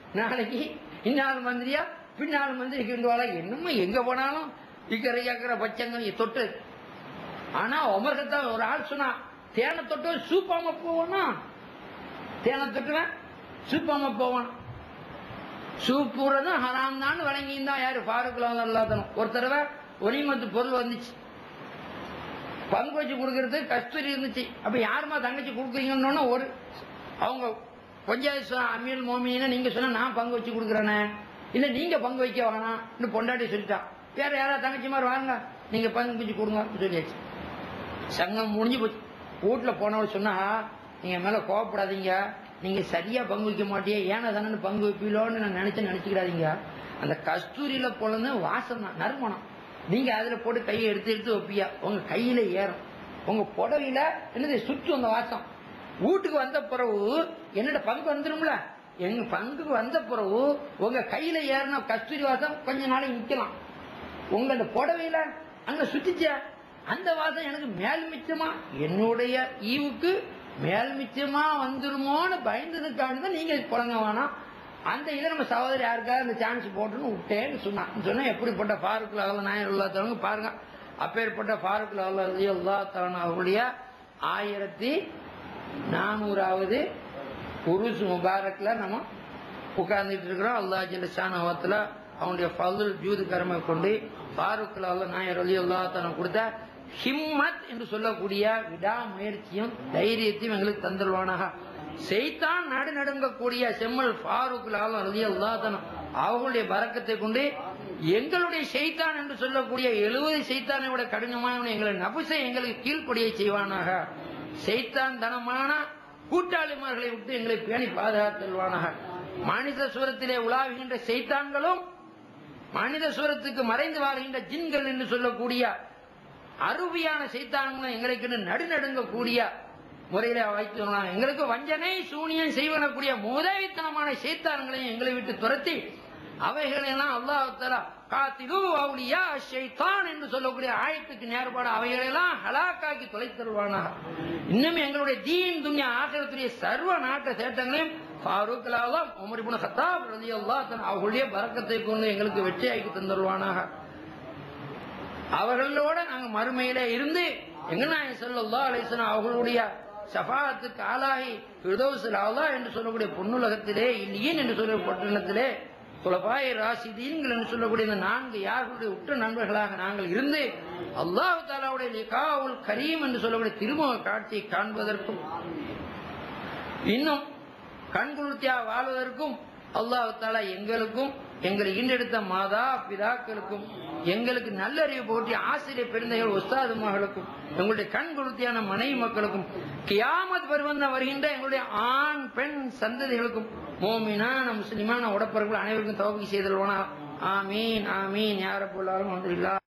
நாளைக்கு இன்னாள் மந்திரியா பின்னால் மந்திரி கிண்டுவாளா என்னமோ எங்க போனாலும் இக்கரை அக்கறை பச்சங்க தொட்டு ஆனா உமர்கத்தான் ஒரு ஆள் சொன்னா தேனை தொட்டு சூப்பாம போவானா தேனை தொட்டுவேன் சூப்பாம போவான் சூப்புறதும் ஹராம் தான் வழங்கியிருந்தான் யாரு ஃபாருக்குலாம் இல்லாதனும் ஒரு தடவை ஒனிமத்து பொருள் வந்துச்சு பங்கு வச்சு கொடுக்கறது கஸ்தூரி இருந்துச்சு அப்ப யாருமா தங்கச்சி கொடுக்குறீங்கன்னு ஒரு அவங்க பஞ்சாயத்து சொன்ன அமீர் மோமின்னு நீங்க சொன்னா நான் பங்கு வச்சு கொடுக்குறேனே இல்ல நீங்க பங்கு வைக்க வேணாம் பொண்டாட்டி சொல்லிட்டான் வேற யாராவது தங்கச்சி மாதிரி வாங்க நீங்க பங்கு வச்சு கொடுங்க அப்படின்னு சொல்லியாச்சு சங்கம் முடிஞ்சு போச்சு வீட்டுல போனவர் சொன்னா நீங்க மேல கோவப்படாதீங்க நீங்க சரியா பங்கு வைக்க மாட்டியே ஏன்னா தானே பங்கு வைப்பீங்களோன்னு நான் நினைச்சு நினைச்சுக்கிறாதீங்க அந்த கஸ்தூரியில பொழுது வாசம் தான் நறுமணம் நீங்க அதுல போட்டு கையை எடுத்து எடுத்து வைப்பியா உங்க கையில ஏறும் உங்க புடவையில என்னது சுற்றும் அந்த வாசம் வீட்டுக்கு வந்த பிறகு என்னோட பங்கு வந்துரும்ல எங்க பங்குக்கு வந்த பிறகு உங்க கையில ஏறின கஸ்தூரி வாசம் கொஞ்ச நாளைக்கு நிக்கலாம் உங்க அந்த புடவையில அங்க சுத்திச்ச அந்த வாசம் எனக்கு மேல் மிச்சமா என்னுடைய ஈவுக்கு மேல் மிச்சமா வந்துருமோன்னு பயந்ததுக்காண்டி தான் நீங்க குழங்க வேணாம் அந்த இதை நம்ம சகோதரி யாருக்காவது அந்த சான்ஸ் போட்டுன்னு விட்டேன்னு சொன்னான் சொன்னா எப்படிப்பட்ட ஃபாருக்குல அவ்வளோ நாயர் உள்ளா தவங்க பாருங்க அப்பேற்பட்ட ஃபாருக்குல அவ்வளோ அல்லா தவன் அவருடைய ஆயிரத்தி நானூறாவது உருசு முபாரக்ல நம்ம உட்கார்ந்துட்டு இருக்கிறோம் அல்லா ஜிலசானவத்தில் அவனுடைய ஃபதுல் ஜூது கரமை கொண்டு ஃபாரூக்ல அல்ல நாயர் அலி அல்லா தனம் கொடுத்த ஹிம்மத் என்று சொல்லக்கூடிய விடாமுயற்சியும் தைரியத்தையும் எங்களுக்கு தந்துருவானாக செய்தான் நடு நடுங்கக்கூடிய செம்மல் ஃபாரூக் லாலம் ரதி அல்லா தனம் அவர்களுடைய பறக்கத்தை கொண்டு எங்களுடைய செய்தான் என்று சொல்லக்கூடிய எழுபது செய்தானை விட கடினமான எங்களை நபுசை எங்களுக்கு கீழ்ப்படியை செய்வானாக செய்தான் தனமான கூட்டாளிமார்களை விட்டு எங்களை பேணி பாதுகாத்தல்வானாக மனித சூரத்திலே உலாவுகின்ற செய்தான்களும் மனித சூரத்துக்கு மறைந்து வாழ்கின்ற ஜின்கள் என்று சொல்லக்கூடிய அருவியான செய்தான்களும் எங்களுக்கு நடுநடுங்கக்கூடிய முறையில வைத்து எங்களுக்கு வஞ்சனை சூனியம் செய்வனக்கூடிய முதவித்தனமான செய்தான்களையும் எங்களை விட்டு துரத்தி அவைகளெல்லாம் அல்லாஹால காத்திலு அவுலியா ஷைத்தான் என்று சொல்லக்கூடிய ஆயத்துக்கு நேர்பாடு அவைகளெல்லாம் ஹலாக்காக்கி தொலைத்து தருவானாக இன்னும் எங்களுடைய தீன் துன்யா ஆசிரத்துடைய சர்வ நாட்ட சேட்டங்களையும் ஃபாரூக் லாலம் உமர் இப்னு கத்தாப் ரலியல்லாஹு தஆலா அவர்களுடைய பரக்கத்தை கொண்டு எங்களுக்கு வெற்றியாக்கி தந்துருவானாக அவர்களோட நாங்க மறுமையில இருந்து எங்க நான் சொல்லல்லா அலிஸ்லாம் அவர்களுடைய சஃபாத்துக்கு ஆளாகி பிரதோசில் ஆலா என்று சொல்லக்கூடிய பொன்னுலகத்திலே இல்லியன் என்று சொல்ல பட்டணத்திலே குலபாய் ராசிதீன்கள் என்று சொல்லக்கூடிய இந்த நான்கு யார்களுடைய உற்ற நண்பர்களாக நாங்கள் இருந்து அல்லாஹு தாலாவுடைய லிகாவுல் கரீம் என்று சொல்லக்கூடிய திருமுக காட்சியை காண்பதற்கும் இன்னும் கண்குளிர்த்தியா வாழ்வதற்கும் அல்லாஹு தாலா எங்களுக்கும் எங்களை ஈண்டெடுத்த மாதா பிதாக்களுக்கும் எங்களுக்கு நல்லறிவு போட்டி ஆசிரியர் பெருந்தைகள் உஸ்தாது மகளுக்கும் எங்களுடைய கண் குருத்தியான மனைவி மக்களுக்கும் கியாமத் பருவந்தம் வருகின்ற எங்களுடைய ஆண் பெண் சந்ததிகளுக்கும் மோமினான முஸ்லிமான உடப்பர்கள் அனைவருக்கும் தவக்கி செய்தல்வானா ஆமீன் ஆமீன் யார போலாலும் வந்து